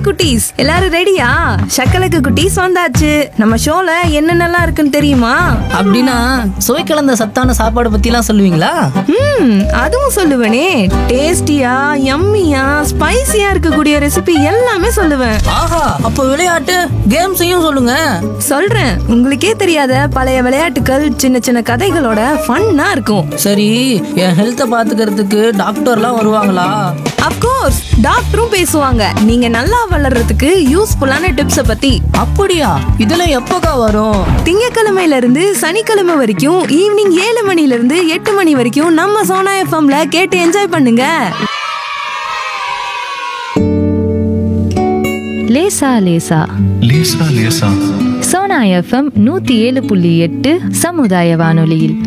குட்டீஸ் எல்லாரும் ரெடியா சக்கலக்கு குட்டீஸ் வந்தாச்சு நம்ம ஷோல என்னென்னலாம் இருக்குன்னு தெரியுமா அப்படின்னா சுவை கலந்த சத்தான சாப்பாடு பத்திலாம் சொல்லுவீங்களா ம் அதுவும் சொல்லுவேனே டேஸ்டியா யம்மியா ஸ்பைசியா இருக்கக்கூடிய ரெசிபி எல்லாமே சொல்லுவேன் ஆஹா அப்ப விளையாட்டு கேம்ஸையும் சொல்லுங்க சொல்றேன் உங்களுக்கே தெரியாத பழைய விளையாட்டுகள் சின்ன சின்ன கதைகளோட ஃபன்னா இருக்கும் சரி என் ஹெல்த்தை பாத்துக்கிறதுக்கு டாக்டர்லாம் வருவாங்களா அப்கோர்ஸ் டாக்டரும் பேசுவாங்க நீங்க நல்லா வளர்றதுக்கு யூஸ்ஃபுல்லான டிப்ஸ பத்தி அப்படியா இதெல்லாம் எப்போக்கா வரும் திங்கக்கிழமையில இருந்து சனிக்கிழமை வரைக்கும் ஈவினிங் ஏழு மணில இருந்து எட்டு மணி வரைக்கும் நம்ம சோனா எஃப்எம்ல கேட்டு என்ஜாய் பண்ணுங்க லேசா லேசா லேசா லேசா சோனா எஃப்எம் நூத்தி ஏழு புள்ளி எட்டு சமுதாய வானொலியில்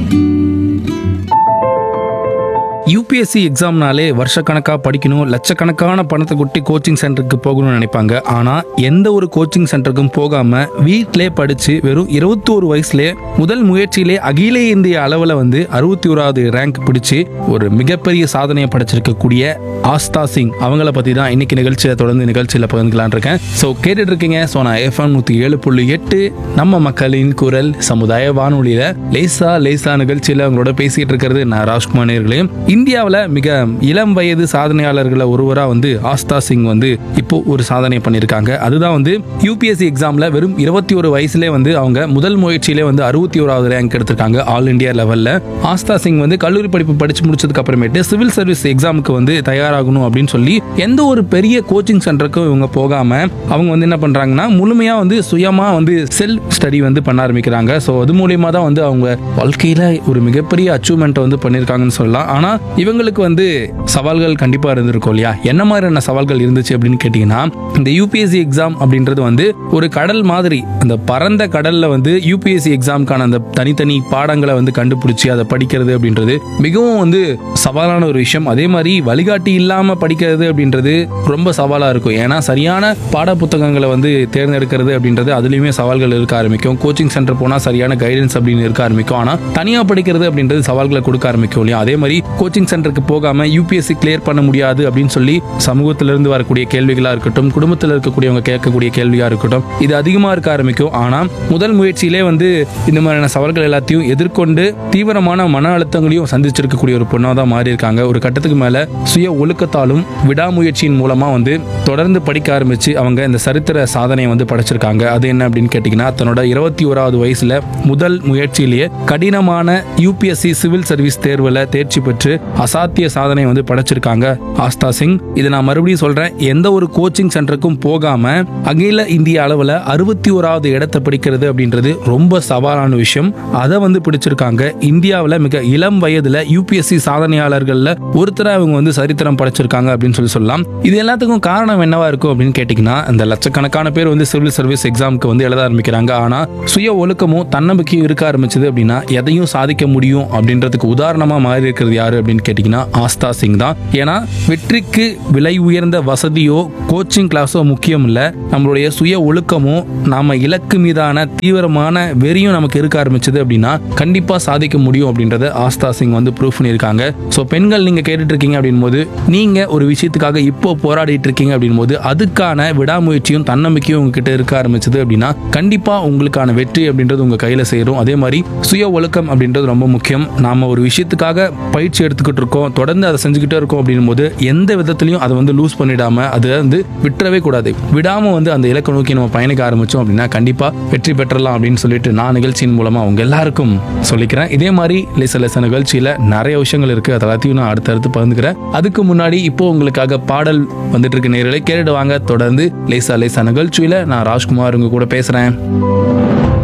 யூபிஎஸ்சி எக்ஸாம்னாலே வருஷக்கணக்காக படிக்கணும் லட்சக்கணக்கான பணத்தை கொட்டி கோச்சிங் சென்டருக்கு போகணும்னு நினைப்பாங்க ஆனால் எந்த ஒரு கோச்சிங் சென்டருக்கும் போகாமல் வீட்டிலே படித்து வெறும் இருபத்தோரு வயசுலேயே முதல் முயற்சியிலே அகில இந்திய அளவில் வந்து அறுபத்தி ஓராவது ரேங்க் பிடிச்சி ஒரு மிகப்பெரிய சாதனையை படைச்சிருக்கக்கூடிய ஆஸ்தா சிங் அவங்கள பற்றி தான் இன்னைக்கு நிகழ்ச்சியை தொடர்ந்து நிகழ்ச்சியில் பகிர்ந்துக்கலான் இருக்கேன் ஸோ கேட்டுட்டு இருக்கீங்க ஸோ நான் எஃப்எம் நூற்றி ஏழு புள்ளி எட்டு நம்ம மக்களின் குரல் சமுதாய வானொலியில் லேசா லேசா நிகழ்ச்சியில் அவங்களோட பேசிட்டு இருக்கிறது நான் ராஜ்குமார் நேர்களையும் இந்தியாவில் மிக இளம் வயது சாதனையாளர்களை ஒருவராக வந்து ஆஸ்தா சிங் வந்து இப்போ ஒரு சாதனை பண்ணியிருக்காங்க அதுதான் வந்து யூபிஎஸ்சி எக்ஸாமில் வெறும் இருபத்தி ஒரு வயசுலேயே வந்து அவங்க முதல் முயற்சியிலே வந்து அறுபத்தி ஓராவது ரேங்க் எடுத்திருக்காங்க ஆல் இந்தியா லெவலில் ஆஸ்தா சிங் வந்து கல்லூரி படிப்பு படித்து முடிச்சதுக்கு அப்புறமேட்டு சிவில் சர்வீஸ் எக்ஸாமுக்கு வந்து தயாராகணும் அப்படின்னு சொல்லி எந்த ஒரு பெரிய கோச்சிங் சென்டருக்கும் இவங்க போகாமல் அவங்க வந்து என்ன பண்ணுறாங்கன்னா முழுமையாக வந்து சுயமாக வந்து செல்ஃப் ஸ்டடி வந்து பண்ண ஆரம்பிக்கிறாங்க ஸோ அது மூலியமாக தான் வந்து அவங்க வாழ்க்கையில் ஒரு மிகப்பெரிய அச்சீவ்மெண்ட்டை வந்து பண்ணியிருக்காங்கன்னு சொல்லலாம் ஆனால் இவங்களுக்கு வந்து சவால்கள் கண்டிப்பாக இருந்திருக்கும் இல்லையா என்ன மாதிரியான சவால்கள் இருந்துச்சு அப்படின்னு கேட்டிங்கன்னா இந்த யூபிஎஸ்சி எக்ஸாம் அப்படின்றது வந்து ஒரு கடல் மாதிரி அந்த பரந்த கடல்ல வந்து யூபிஎஸ்சி எக்ஸாமுக்கான அந்த தனித்தனி பாடங்களை வந்து கண்டுபிடிச்சி அதை படிக்கிறது அப்படின்றது மிகவும் வந்து சவாலான ஒரு விஷயம் அதே மாதிரி வழிகாட்டி இல்லாம படிக்கிறது அப்படின்றது ரொம்ப சவாலா இருக்கும் ஏன்னா சரியான பாட புத்தகங்களை வந்து தேர்ந்தெடுக்கிறது அப்படின்றது அதுலயுமே சவால்கள் இருக்க ஆரம்பிக்கும் கோச்சிங் சென்டர் போனா சரியான கைடன்ஸ் அப்படின்னு இருக்க ஆரம்பிக்கும் ஆனா தனியா படிக்கிறது அப்படின்றது சவால்களை கொடுக்க ஆரம்பிக்கும் இல்லையா அதே மாதிரி கோச்சிங் சென்டருக்கு போகாம யூபிஎஸ்சி கிளியர் பண்ண முடியாது அப்படின்னு சொல்லி சமூகத்திலிருந்து வரக்கூடிய கேள்விகளா இருக்கட்டும் குடும்பத்தில் இருக்கக்கூடியவங்க கேட்கக்கூடிய கேள்வியா இருக்கட்டும் இது அதிகமா இருக்க ஆரம்பிக்கும் ஆனா முதல் முயற்சியிலே வந்து இந்த மாதிரியான சவால்கள் எல்லாத்தையும் எதிர்கொண்டு தீவிரமான மன அழுத்தங்களையும் சந்திச்சிருக்கக்கூடிய ஒரு பொண்ணாக தான் மாறி இருக்காங்க ஒரு கட்டத்துக்கு மேல சுய ஒழுக்கத்தாலும் விடாமுயற்சியின் மூலமா வந்து தொடர்ந்து படிக்க ஆரம்பிச்சு அவங்க இந்த சரித்திர சாதனையை வந்து படைச்சிருக்காங்க அது என்ன அப்படின்னு கேட்டிங்கன்னா தன்னோட இருபத்தி ஓராவது வயசுல முதல் முயற்சியிலேயே கடினமான யூபிஎஸ்சி சிவில் சர்வீஸ் தேர்வுல தேர்ச்சி பெற்று அசாத்திய சாதனை வந்து படைச்சிருக்காங்க ஆஸ்தா சிங் இதை நான் மறுபடியும் சொல்றேன் எந்த ஒரு கோச்சிங் சென்டருக்கும் போகாம அகில இந்திய அளவுல அறுபத்தி ஓராவது இடத்தை பிடிக்கிறது அப்படின்றது ரொம்ப சவாலான விஷயம் அதை வந்து பிடிச்சிருக்காங்க இந்தியாவில் மிக இளம் வயதுல யூபிஎஸ்சி சாதனையாளர்கள்ல ஒருத்தரா அவங்க வந்து சரித்திரம் படைச்சிருக்காங்க அப்படின்னு சொல்லி சொல்லலாம் இது எல்லாத்துக்கும் காரணம் என்னவா இருக்கும் அப்படின்னு கேட்டிங்கன்னா இந்த லட்சக்கணக்கான பேர் வந்து சிவில் சர்வீஸ் எக்ஸாமுக்கு வந்து எழுத ஆரம்பிக்கிறாங்க ஆனா சுய ஒழுக்கமும் தன்னம்பிக்கையும் இருக்க ஆரம்பிச்சது அப்படின்னா எதையும் சாதிக்க முடியும் அப்படின்றதுக்கு உதாரணமா மாறி இருக்கிறது யாரு அப்படின்னு கேட்டிங்கன்னா ஆஸ்தா சிங் தான் ஏன்னா வெற்றிக்கு விலை உயர்ந்த வசதியோ கோச்சிங் கிளாஸோ முக்கியம் இல்ல நம்மளுடைய சுய ஒழுக்கமும் நாம இலக்கு மீதான தீவிரமான வெறியும் நமக்கு இருக்க ஆரம்பிச்சது அப்படின்னா கண்டிப்பா சாதிக்க முடியும் அப்படின்றத ஆஸ்தா சிங் வந்து ப்ரூவ் பண்ணியிருக்காங்க ஸோ பெண்கள் நீங்க கேட்டுட்டு இருக்கீங்க அப்படின் போது நீங்க ஒரு விஷயத்துக்காக இப்போ போராடிட்டு இருக்கீங்க அப்படின் போது அதுக்கான விடாமுயற்சியும் தன்னம்பிக்கையும் உங்ககிட்ட இருக்க ஆரம்பிச்சது அப்படின்னா கண்டிப்பா உங்களுக்கான வெற்றி அப்படின்றது உங்க கையில சேரும் அதே மாதிரி சுய ஒழுக்கம் அப்படின்றது ரொம்ப முக்கியம் நாம ஒரு விஷயத்துக்காக பயிற்சி எடுத்துக்கிட்டு இருக்கோம் தொடர்ந்து அதை செஞ்சுக்கிட்டே இருக்கோம் அப்படின் போது எந்த விதத்திலையும் அதை வந்து லூஸ் பண்ணிடாம அதை வந்து விட்டுறவே கூடாது விடாம வந்து அந்த இலக்கை நோக்கி நம்ம பயணிக்க ஆரம்பிச்சோம் அப்படின்னா கண்டிப்பா வெற்றி பெற்றலாம் அப்படின்னு சொல்லிட்டு நான் நிகழ்ச்சியின் மூலமா உங்க எல்லாருக்கும் சொல்லிக்கிறேன் இதே மாதிரி லேச லேச நிகழ்ச்சியில நிறைய விஷயங்கள் இருக்கு அது எல்லாத்தையும் நான் அடுத்தடுத்து பகிர்ந்துக்கிறேன் அதுக்கு முன்னாடி இப்போ உங்களுக்காக பாடல் வந்துட்டு இருக்க நேரலை கேட்டுட்டு வாங்க தொடர்ந்து லேசா லேசா நிகழ்ச்சியில நான் ராஜ்குமார் உங்க கூட பேசுறேன்